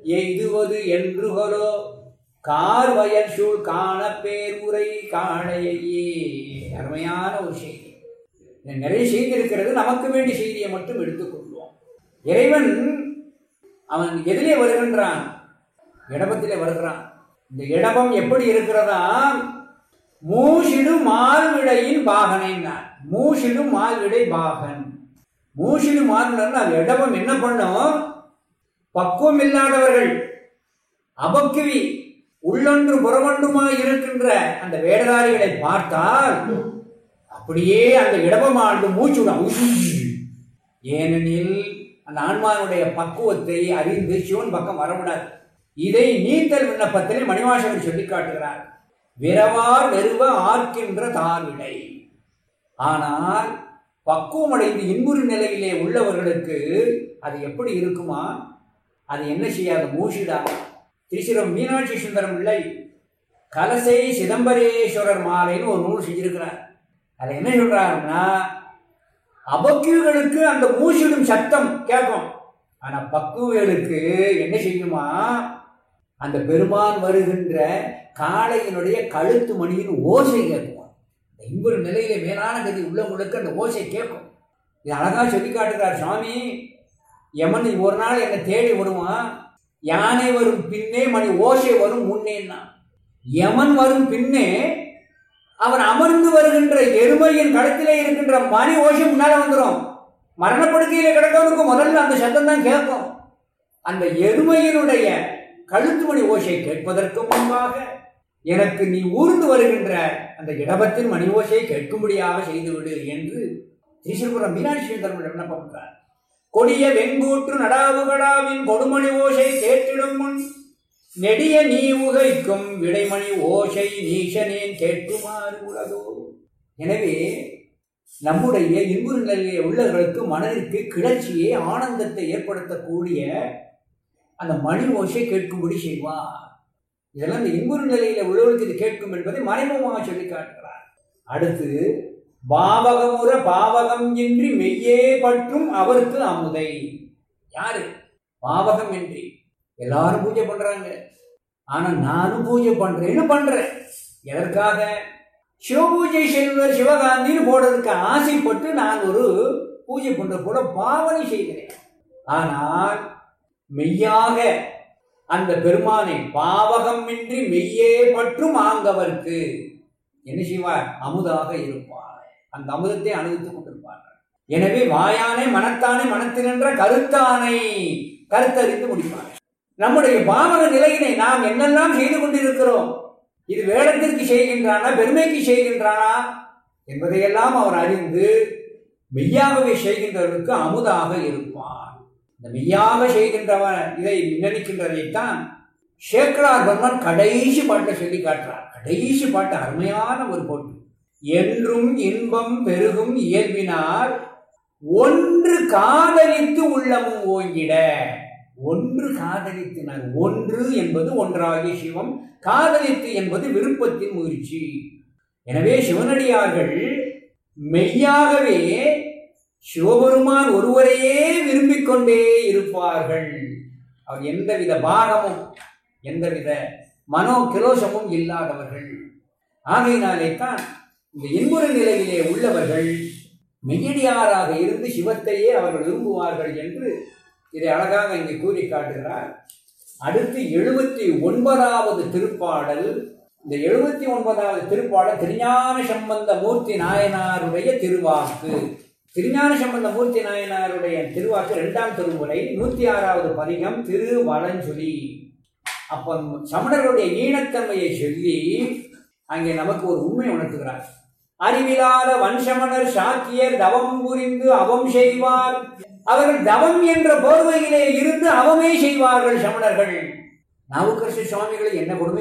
எய்துவது என்றுகளோ car வயல் சூழ் காண பேருரை காணையே அருமையான ஒரு செய்தி இதுல நிறைய செய்தி இருக்கிறது நமக்கு வேண்டிய செய்தியை மட்டும் எடுத்துக்கொள்வோம் இறைவன் அவன் எதிலே வருகின்றான் இடபத்திலே வருகிறான் இந்த இடபம் எப்படி இருக்கிறதா மூஷிடு மால்விடையின் பாகனைன்னான் மூஷிடு மால்விடை பாகன் மூஷிடு மால்விடன் அது இடபம் என்ன பண்ணும் பக்குவம் இல்லாதவர்கள் அபக்குவி உள்ளொன்று புறமொன்றுமாய் இருக்கின்ற அந்த வேடதாரிகளை பார்த்தால் அப்படியே அந்த இடபமாண்டு மூச்சுடன் ஏனெனில் அந்த ஆன்மானுடைய பக்குவத்தை அறிந்து சிவன் பக்கம் வரவிடாது இதை நீத்தல் விண்ணப்பத்தில் மணிவாசகர் சொல்லி காட்டுகிறார் விரவார் வெறுவ ஆர்க்கின்ற தார்விடை ஆனால் பக்குவமடைந்து இன்புறு நிலையிலே உள்ளவர்களுக்கு அது எப்படி இருக்குமா அது என்ன செய்யாது மூஷிடா திருச்சிரம் மீனாட்சி சுந்தரம் பிள்ளை கலசை சிதம்பரேஸ்வரர் மாலைன்னு ஒரு நூல் செஞ்சிருக்கிறார் அதை என்ன சொல்றாருன்னா அபக்குகளுக்கு அந்த மூஷிடும் சத்தம் கேட்கும் ஆனா பக்குவர்களுக்கு என்ன செய்யுமா அந்த பெருமான் வருகின்ற காளையினுடைய கழுத்து மணியின் ஓசை கேட்கும் இந்த இன்புறு நிலையில மேலான கதி உள்ளவங்களுக்கு அந்த ஓசை கேட்கும் இது அழகா சொல்லி காட்டுகிறார் சுவாமி யமன் ஒரு நாள் என்னை தேடி வருவான் யானை வரும் பின்னே மணி ஓசை வரும் முன்னேன்னா யமன் வரும் பின்னே அவன் அமர்ந்து வருகின்ற எருமையின் களத்திலே இருக்கின்ற மணி ஓசை முன்னால வந்துடும் மரணப்படுக்கையில கிடக்கவனுக்கு முதல்ல அந்த சத்தம் தான் கேட்கும் அந்த எருமையினுடைய கழுத்து மணி ஓசை கேட்பதற்கு முன்பாக எனக்கு நீ ஊர்ந்து வருகின்ற அந்த இடபத்தின் மணி ஓசையை கேட்கும்படியாக செய்துவிடு என்று திருச்சிபுரம் மீனாட்சி சுந்தரம் விண்ணப்பம் பண்றார் கொடிய வெங்கூற்று நடாவுகடாவின் கொடுமணி ஓசை கேட்டிடும் முன் நெடிய நீ உகைக்கும் விடைமணி ஓசை நீசனேன் கேட்குமாறு உலகோ எனவே நம்முடைய இன்புறு நிலையிலே உள்ளவர்களுக்கு மனதிற்கு கிளர்ச்சியை ஆனந்தத்தை ஏற்படுத்தக்கூடிய அந்த மணி ஓசை கேட்கும்படி செய்வார் இதெல்லாம் இந்த இன்புறு நிலையில உள்ளவர்களுக்கு இது கேட்கும் என்பதை மறைமுகமாக சொல்லி காட்டுகிறார் அடுத்து பாவகமுற பாவகம் இன்றி மெய்யே பற்றும் அவருக்கு அமுதை யாரு பாவகம் இன்றி எல்லாரும் பூஜை பண்றாங்க ஆனா நானும் பூஜை பண்றேன்னு பண்றேன் எதற்காக சிவபூஜை செய்வர் சிவகாந்தின்னு போடுறதுக்கு ஆசைப்பட்டு நான் ஒரு பூஜை பண்ற கூட பாவனை செய்கிறேன் ஆனால் மெய்யாக அந்த பெருமானை பாவகம் இன்றி மெய்யே பற்றும் ஆங்கவர்க்கு என்ன செய்வார் அமுதாக இருப்பார் அந்த அமுதத்தை அனுபவித்துக் கொண்டிருப்பார்கள் எனவே வாயானை மனத்தானை மனத்தினின்ற கருத்தானை கருத்தறிந்து முடிப்பார் நம்முடைய பாவக நிலையினை நாம் என்னெல்லாம் செய்து கொண்டிருக்கிறோம் இது வேடத்திற்கு செய்கின்றானா பெருமைக்கு செய்கின்றானா என்பதையெல்லாம் அவர் அறிந்து மெய்யாகவே செய்கின்றவர்களுக்கு அமுதாக இருப்பார் இந்த மெய்யாக செய்கின்றவன் இதை நினைக்கின்றதைத்தான் சேக்கரார் பர்மன் கடைசி பாட்டை சொல்லி காட்டுறார் கடைசி பாட்டு அருமையான ஒரு பாட்டு என்றும் இன்பம் பெருகும் இயல்பினார் ஒன்று காதலித்து உள்ளமும் ஓங்கிட ஒன்று காதலித்தினார் ஒன்று என்பது ஒன்றாகிய சிவம் காதலித்து என்பது விருப்பத்தின் முயற்சி எனவே சிவனடியார்கள் மெய்யாகவே சிவபெருமான் ஒருவரையே விரும்பிக் கொண்டே இருப்பார்கள் அவர் எந்தவித பாகமும் எந்தவித மனோ கிலோசமும் இல்லாதவர்கள் ஆகையினாலே தான் இந்த இன்புற நிலையிலே உள்ளவர்கள் மெய்யடியாராக இருந்து சிவத்தையே அவர்கள் விரும்புவார்கள் என்று இதை அழகாக இங்கே கூறி காட்டுகிறார் அடுத்து எழுபத்தி ஒன்பதாவது திருப்பாடல் இந்த எழுபத்தி ஒன்பதாவது திருப்பாடல் திருஞான சம்பந்த மூர்த்தி நாயனாருடைய திருவாக்கு திருஞான சம்பந்த மூர்த்தி நாயனாருடைய திருவாக்கு இரண்டாம் திருமுறை நூத்தி ஆறாவது பதிகம் திரு வளஞ்சொலி அப்போ சமணர்களுடைய ஈனத்தன்மையை சொல்லி அங்கே நமக்கு ஒரு உண்மை உணர்த்துகிறார் அறிவிலாத வன்சமணர் சாக்கியர் தவம் புரிந்து அவம் செய்வார் அவர்கள் தவம் என்ற போர்வையிலே இருந்து அவமே செய்வார்கள் சமணர்கள் நாவுக்கரசு சுவாமிகளை என்ன கொடுமை